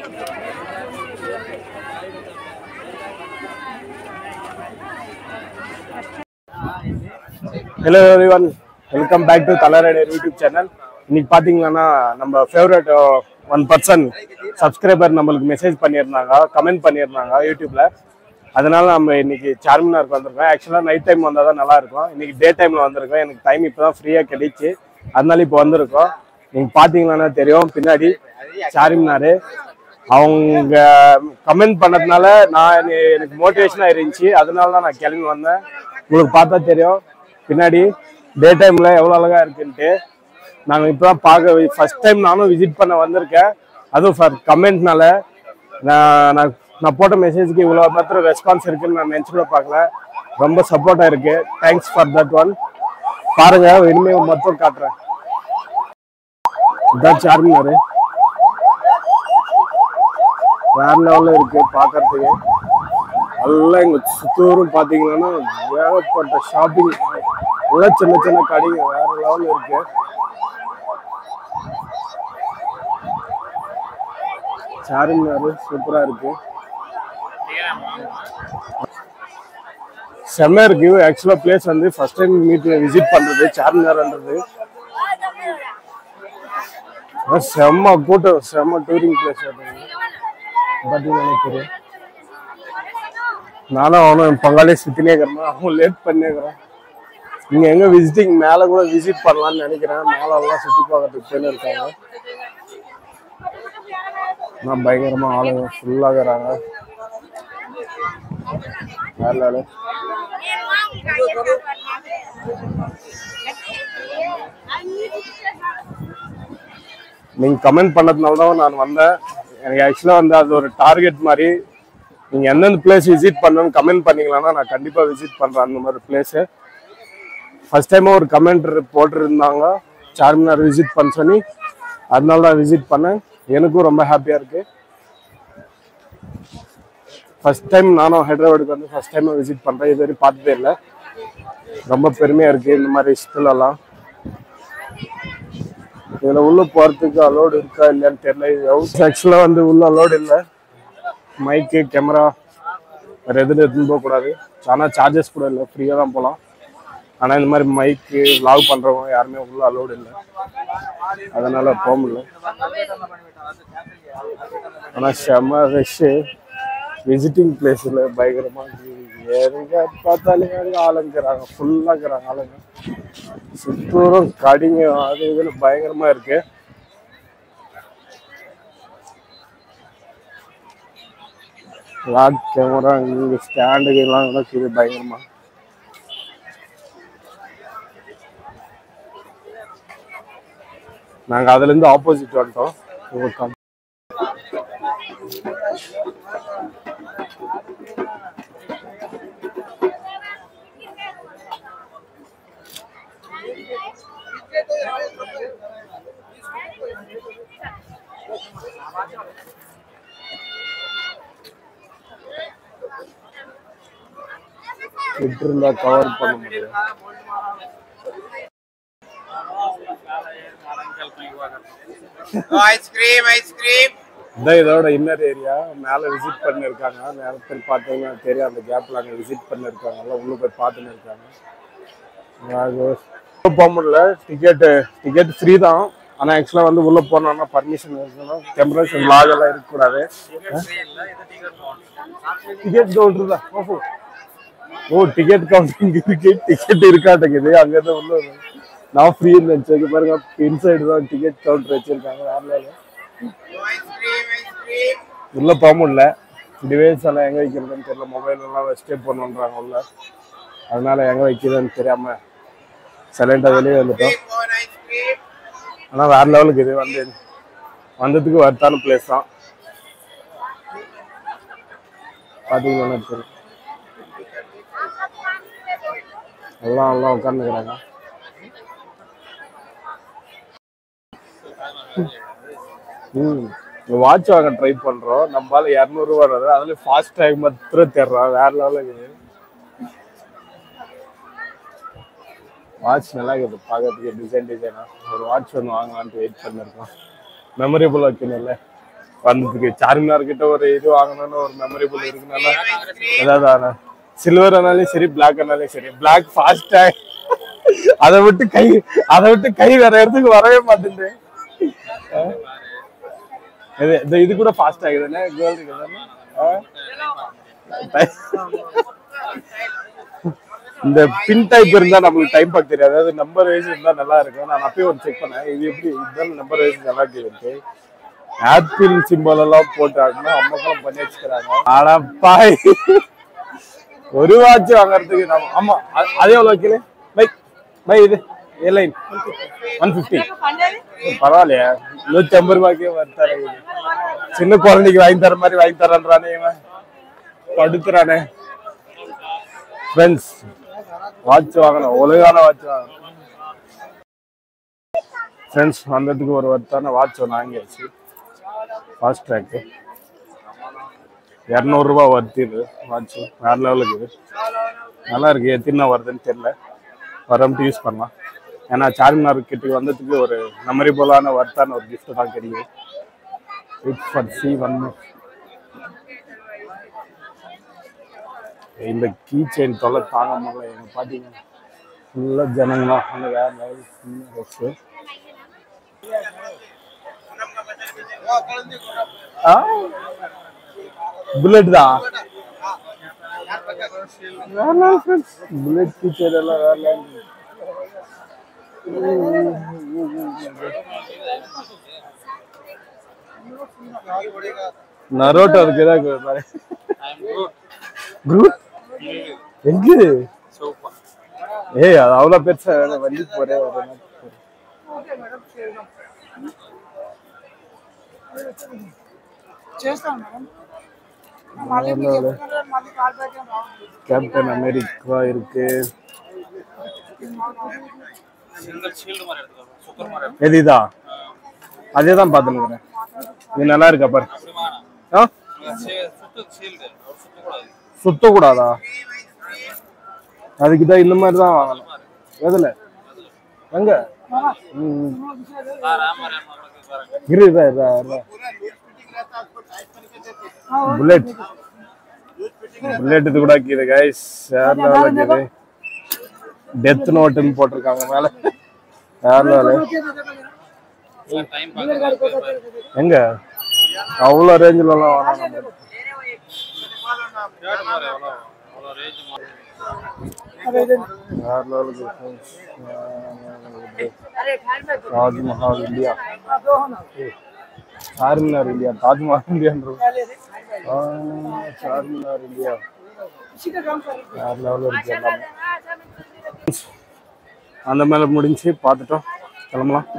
Hello everyone welcome back to தலரேடர் YouTube channel இன்னைக்கு பார்த்தீங்கன்னா நம்ம ஃபேவரட் ஒன் பர்சன் சப்ஸ்கிரைபர் நம்மளுக்கு மெசேஜ் பண்ணியிருந்தாங்க கமெண்ட் பண்ணியிருந்தாங்க யூடியூப்ல அதனால நம்ம இன்னைக்கு சார்மினாருக்கு வந்திருக்கோம் ஆக்சுவலாக நைட் டைம் வந்தால் தான் நல்லா இருக்கும் இன்னைக்கு டே டைமில் வந்திருக்கோம் எனக்கு டைம் இப்போ தான் ஃப்ரீயாக கிடைச்சு அதனால இப்போ வந்திருக்கோம் நீங்கள் பார்த்தீங்கன்னா தெரியும் பின்னாடி சார்மினார் அவங்க கமெண்ட் பண்ணதுனால நான் எனக்கு- எனக்கு மோட்டிவேஷனாக இருந்துச்சு அதனால தான் நான் கிளம்பி வந்தேன் உங்களுக்கு பார்த்தா தெரியும் பின்னாடி டே டைமில் எவ்வளோ அழகாக இருக்குன்ட்டு நாங்கள் இப்போ தான் பார்க்க ஃபர்ஸ்ட் டைம் நானும் விசிட் பண்ண வந்திருக்கேன் அதுவும் ஃபார் கமெண்ட்னால நான் நான் நான் போட்ட மெசேஜ்க்கு இவ்வளோ மாத்திரம் ரெஸ்பான்ஸ் இருக்குன்னு நான் நினச்சி கூட பார்க்கல ரொம்ப சப்போர்ட்டாக இருக்கு தேங்க்ஸ் ஃபார் தட் ஒன் பாருங்க இனிமேல் மொத்தம் காட்டுறேன் இதான் சார்மினாரு வேற லெவலில் இருக்கு பார்க்கறதுக்கு எல்லாம் இங்க சுத்தூரும் பார்த்தீங்கன்னா ஏகப்பட்ட ஷாப்பிங் எல்லாம் சின்ன சின்ன கடைங்க வேற லெவலில் இருக்கு சார்மினார் சூப்பரா இருக்கு செம்ம இருக்கு ஆக்சுவலா பிளேஸ் வந்து ஃபர்ஸ்ட் டைம் மீட் விசிட் பண்றது சார்மினார்ன்றது ஆனா செம்ம கூட்டம் செம்ம டூரிங் பிளேஸ் பார்த்தீங்கன்னா தெரியும் நானும் அவனும் என் பங்காளி சுத்தினே இருக்கிறேன் அவன் லேட் பண்ணிக்கிறேன் நீங்க எங்க விசிட்டிங் மேல கூட விசிட் பண்ணலாம்னு நினைக்கிறேன் மேல எல்லாம் சுத்தி பார்க்கறதுக்கு போயின்னு இருக்காங்க நான் பயங்கரமா ஆளுங்க ஃபுல்லா இருக்கிறாங்க வேற level. நீங்க கமெண்ட் பண்ணதுனால தான் நான் வந்தேன் எனக்கு ஆக்சுவலா வந்து அது ஒரு டார்கெட் மாதிரி நீங்க எந்தெந்த பிளேஸ் விசிட் பண்ணணும்னு கமெண்ட் பண்ணீங்களான்னா நான் கண்டிப்பா விசிட் பண்றேன் அந்த மாதிரி பிளேஸ் ஃபர்ஸ்ட் டைம் ஒரு கமெண்ட் போட்டிருந்தாங்க சார்மினார் விசிட் பண்ண சொல்லி அதனால தான் விசிட் பண்ணேன் எனக்கும் ரொம்ப ஹாப்பியா இருக்கு ஃபர்ஸ்ட் டைம் நானும் ஹைதராபாத்துக்கு வந்து ஃபர்ஸ்ட் டைம் விசிட் பண்றேன் இது வரைக்கும் பார்த்ததே இல்லை ரொம்ப பெருமையா இருக்கு இந்த மாதிரி விஷயத்துலலாம் இதுல உள்ள போறதுக்கு அலோடு இருக்கா இல்லையான்னு தெரியல ஆக்சுவலா வந்து உள்ள அலோடு இல்லை மைக்கு கேமரா வேற எதுவும் எடுத்துன்னு போக கூடாது ஆனா சார்ஜஸ் கூட இல்லை ஃப்ரீயா தான் போகலாம் ஆனா இந்த மாதிரி மைக்கு லாக் பண்றவங்க யாருமே உள்ள அலோடு இல்லை அதனால போக முடியல ஆனா செம்ம ரஷ் விசிட்டிங் பிளேஸ்ல பயங்கரமா இருக்கு. எங்க பார்த்தாலே ஆளுங்கிறாங்க ஃபுல்லா இருக்கிறாங்க ஆளுங்க சுத்தூரம் கடிங்க அது இதுன்னு பயங்கரமா இருக்கு லாக் கேமரா இங்க ஸ்டாண்டுக்கு எல்லாம் கூட இருக்குது பயங்கரமா நாங்க அதுல இருந்து ஆப்போசிட் வந்துட்டோம் இவங்க கம்- விட்டு இருந்தா கவர் பண்ண முடியும் ஐஸ்கிரீம் ஐஸ்கிரீம் இதான் இதோட இன்னர் ஏரியா மேலே விசிட் பண்ணிருக்காங்க மேலே போய் பார்த்தீங்கன்னா தெரியும் அந்த கேப்பில் அங்கே விசிட் பண்ணிருக்காங்க எல்லாம் உள்ளே போய் பார்த்துன்னு இருக்காங்க அது உள்ள போக முடியல டிக்கெட்டு டிக்கெட் ஃப்ரீ தான் ஆனால் ஆக்சுவலாக வந்து உள்ளே போனோம்னா பர்மிஷன் இருக்கணும் டெம்பரேச்சர் லாக் எல்லாம் இருக்கக்கூடாது டிக்கெட் கவுண்டர் தான் ஓஹோ ஓ டிக்கெட் கவுண்டர் இங்கே இருக்கு டிக்கெட் இருக்காட்டேங்குது அங்கேருந்து உள்ள வரும். நான் ஃப்ரீ நினச்சேன் பாருங்க இன்சைடு தான் டிக்கெட் கவுண்டர் வச்சிருக்காங்க வேற ஐஸ்கிரீம் ஐஸ்கிரீம் உள்ள போக முடியல டிவைஸ் எல்லாம் எங்க வைக்கிறதுன்னு தெரியல மொபைல் எல்லாம் வச்சுட்டே போகணுன்றாங்க உள்ள அதனால எங்க வைக்கிறதுன்னு தெரியாம சைலண்டா வெளியே வந்துட்டோம் கோன் ஐஸ்கிரீம் ஆனா வேற லெவலுக்கு இது வந்து வந்ததுக்கு வர்த்தான பிளேஸ் தான் பாத்தீங்கன்னா தெரியும் எல்லாம் எல்லாம் உட்காந்துக்கிறாங்க ம் வாட்ச் வாங்க ட்ரை பண்றோம் நம்மளால இரநூறுவா வருது அதுல ஃபாஸ்ட் டேக் மாத்திரம் தேடுறோம் வேற லெவலுக்கு இது வாட்ச் நல்லா இருக்குது பார்க்கறதுக்கு டிசைன் டிசைனா ஒரு வாட்ச் ஒன்று வாங்கலான்ட்டு வெயிட் பண்ணிருக்கோம் மெமரபிள் வைக்கணும்ல வந்ததுக்கு சார்மினார் கிட்ட ஒரு இது வாங்கணும்னு ஒரு மெமரிபிள் இருக்குனால ஏதாவது சில்வர் ஆனாலும் சரி பிளாக் ஆனாலும் சரி பிளாக் ஃபாஸ்டா அதை விட்டு கை அதை விட்டு கை வேற இடத்துக்கு வரவே மாட்டேங்குது ஆ? இது இந்த இது கூட ஃபாஸ்ட் ஆகுதுண்ணே கோல்டு இந்த பின் டைப் இருந்தா நம்மளுக்கு டைம் பார்க்க தெரியாது அதாவது நம்பர் வைஸ் இருந்தா நல்லா இருக்கும் நான் அப்பயே ஒரு செக் பண்ணேன் இது எப்படி இதுதான் நம்பர் வைஸ் நல்லா இருக்கு ஆப்பிள் சிம்பல் எல்லாம் போட்டு ஆடினா அம்மக்கெல்லாம் பண்ணி வச்சுக்கிறாங்க ஆனா பாய் ஒரு வாட்ச் வாங்குறதுக்கு நம்ம ஆமா அ- அதே எவ்வளோ வைக்கல பை பை இது ஏர்லைன் ஒன் ஃபிஃப்டி பரவாயில்லையா நூத்தி ஐம்பது ரூபாய்க்கே வருத்தாரு சின்ன குழந்தைக்கு வாங்கி தர மாதிரி வாங்கி தரேன்றானே இவன் படுத்துறானே ஃப்ரெண்ட்ஸ் வாட்ச் வாங்கணும் ஒழுங்கான வாட்ச் வாங்கணும் ஃப்ரெண்ட்ஸ் வந்ததுக்கு ஒரு வருத்தான வாட்ச் ஒன்று வாங்கியாச்சு ஃபாஸ்ட் ட்ராக்கு இரநூறுபா வருது இது வாட்ச் வேற லெவலுக்கு இது நல்லா இருக்கு எத்தனை வருதுன்னு தெரியல வரம்ட்டு யூஸ் பண்ணலாம் ஏன்னா சார்மினார் கிட்ட வந்ததுக்கு ஒரு மெமரிபுளான வர்த்தான ஒரு gift தான் கிடைக்கும் வெயிட் ஃபார் சி ஒன் இந்த கீ செயின் தொலை தாங்க முடியல எங்க பார்த்தீங்கன்னா ஃபுல்லாக ஜனங்களா அந்த வேற லெவல் ஃபுல்லாக ஆ புல்லட் தான் வேற level friends. Bullet key chain எல்லாம் வேற level. நரோட்டோ அதுக்கு ஏதாவது பாரு குரூப் எங்க ஏய் அது அவ்வளவு பெருசா வேணும் வண்டி போறே வர చేస్తాను మేడం మళ్ళీ మీకు చెప్తున్నారు మళ్ళీ కాల్ బ్యాక్ ఏం రావు கேப்டன் அமெரிக்கா இருக்கு எது இதா அதே தான் பார்த்துனுக்குறேன் இது நல்லா இருக்கா பாரு ஆ சுத்தக்கூடாதா அதுக்கு தான் இந்த மாதிரி தான் வாங்கணும் எதுல எங்க ம். இரு இதா இதா இதா. புல்லட் புல்லட் இது கூட இருக்குது கைஸ் வேற லெவல் இருக்குது டெத் நோட்டுன்னு போட்டிருக்காங்க மேல வேற லெவல் எங்க அவ்வளோ ரேஞ்சில் எல்லாம் வாங்கணும் நம்ம. வேற லெவலுக்கு friends. Taj Mahal India Charminar India Taj Mahal இந்தியான்ற ஆ, சார்மினார் இந்தியா வேற லெவலில் இருக்கு எல்லாமே அந்த மேல முடிஞ்சு பார்த்துட்டோம் கிளம்பலாம்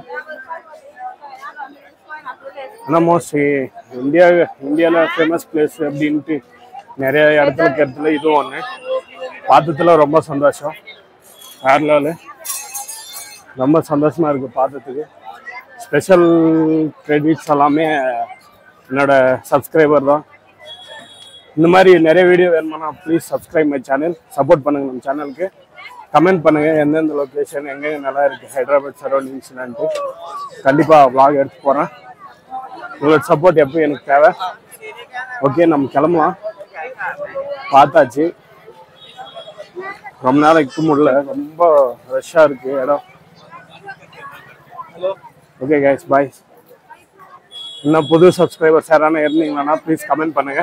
ஆனால் மோஸ்ட்லி இந்தியா இந்தியாவில் ஃபேமஸ் பிளேஸ் அப்படின்ட்டு நிறைய இடத்துல இருக்கிறதுல இதுவும் ஒன்று பார்த்ததுல ரொம்ப சந்தோஷம் வேற லெவலு ரொம்ப சந்தோஷமா இருக்கு பார்த்ததுக்கு ஸ்பெஷல் கிரெடிட்ஸ் எல்லாமே என்னோட சப்ஸ்கிரைபர் தான் இந்த மாதிரி நிறைய வீடியோ வேணுமானா please subscribe my channel support பண்ணுங்க நம்ம சேனலுக்கு கமெண்ட் பண்ணுங்க எந்தெந்த லொக்கேஷன் எங்கெங்க நல்லா இருக்கு ஹைதராபாத் சரௌண்டிங்ஸ்லான்ட்டு கண்டிப்பாக vlog எடுத்து போகிறேன் உங்களோட சப்போர்ட் எப்போ எனக்கு தேவை ஓகே நம்ம கிளம்பலாம் பார்த்தாச்சு ரொம்ப நேரம் இருக்க முடியல ரொம்ப ரஷ்ஷாக இருக்கு இடம் ஓகே கைஸ் பாய் இன்னும் புது சப்ஸ்கிரைபர்ஸ் யாரான இருந்தீங்கன்னா ப்ளீஸ் கமெண்ட் பண்ணுங்க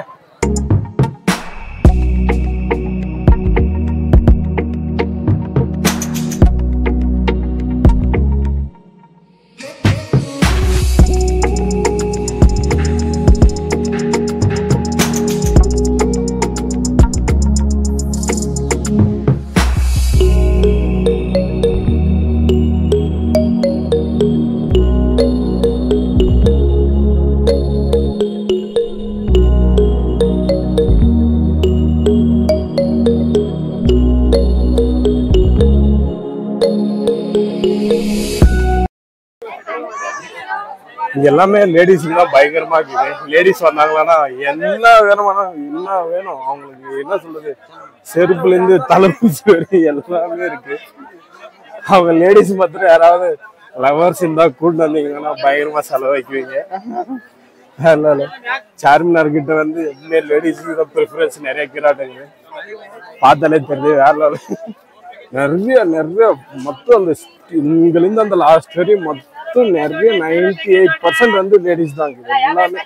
இங்க எல்லாமே லேடிஸுக்கு தான் பயங்கரமா இருக்குது லேடிஸ் வந்தாங்களான்னா என்ன வேணுமானா என்ன வேணும் அவங்களுக்கு என்ன சொல்றது செருப்புல இருந்து தலைப்பூசி வரைக்கும் எல்லாமே இருக்கு அவங்க லேடிஸ் மாத்திரம் யாராவது லவர்ஸ் இருந்தா கூட்டு வந்தீங்கன்னா பயங்கரமா செலவழிக்குவீங்க இல்ல இல்ல சார்மினார் கிட்ட வந்து எப்பவுமே லேடிஸ்க்கு தான் ப்ரிஃபரன்ஸ் நிறைய கிராட்டுங்க பார்த்தாலே தெரியுது வேற level. நிறைய நிறைய மொத்தம் அந்த இங்கிருந்து அந்த லாஸ்ட் வரையும் மொத்தம் நிறைய நைன்டி எயிட் பர்சன்ட் வந்து லேடிஸ் தான் இருக்குது எல்லாமே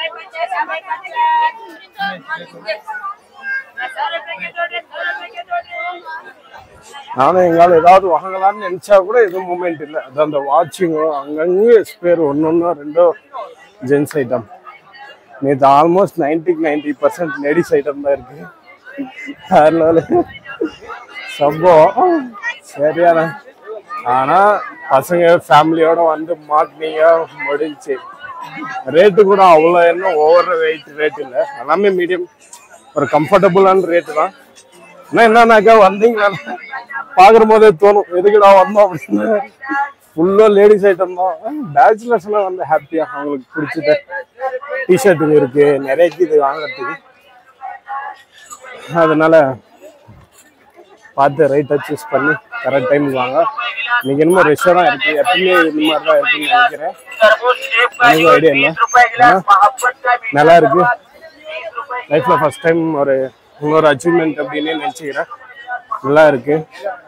நானும் எங்கால ஏதாவது வாங்கலாம்னு நினைச்சா கூட எதுவும் மூமெண்ட் இல்லை அது அந்த வாட்சிங்கோ அங்கங்கே ஸ்பேர் ஒன்னொன்னோ ரெண்டோ ஜென்ஸ் ஐட்டம் நேற்று ஆல்மோஸ்ட் நைன்டிக்கு நைன்டி பர்சன்ட் லேடிஸ் ஐட்டம் தான் இருக்கு அதனால சம்பவம் சரியான ஆனா பசங்க ஃபேமிலியோட வந்து மாட்டினீங்க முடிஞ்சு ரேட்டு கூட அவ்வளோ என்ன ஓவர் வெயிட் ரேட் இல்லை எல்லாமே மீடியம் ஒரு கம்ஃபர்டபுளான ரேட்டு தான் ஆனா என்னன்னாக்கா வந்தீங்களா பாக்குற போதே தோணும் எதுக்குடா வந்தோம் அப்படின்னு ஃபுல்லா லேடிஸ் ஐட்டம் தான் பேச்சுலர்ஸ் எல்லாம் வந்து ஹாப்பியா அவங்களுக்கு பிடிச்சது டிஷர்ட்டுங்க இருக்கு நிறைய இது வாங்குறதுக்கு அதனால பார்த்து ரைட்டை சூஸ் பண்ணி கரெக்ட் டைமுக்கு வாங்க இன்னைக்கு என்னமோ ரெஷ்ஷாக தான் இருக்கு எப்பவுமே இந்த மாதிரி தான் இருக்குன்னு நினைக்கிறேன் எனக்கு ஐடியா இல்லை ஆனா, நல்லா இருக்கு லைஃப்ல ஃபர்ஸ்ட் டைம் ஒரு இன்னொரு அச்சீவ்மெண்ட் அப்படின்னு நினச்சிக்கிறேன் நல்லா இருக்கு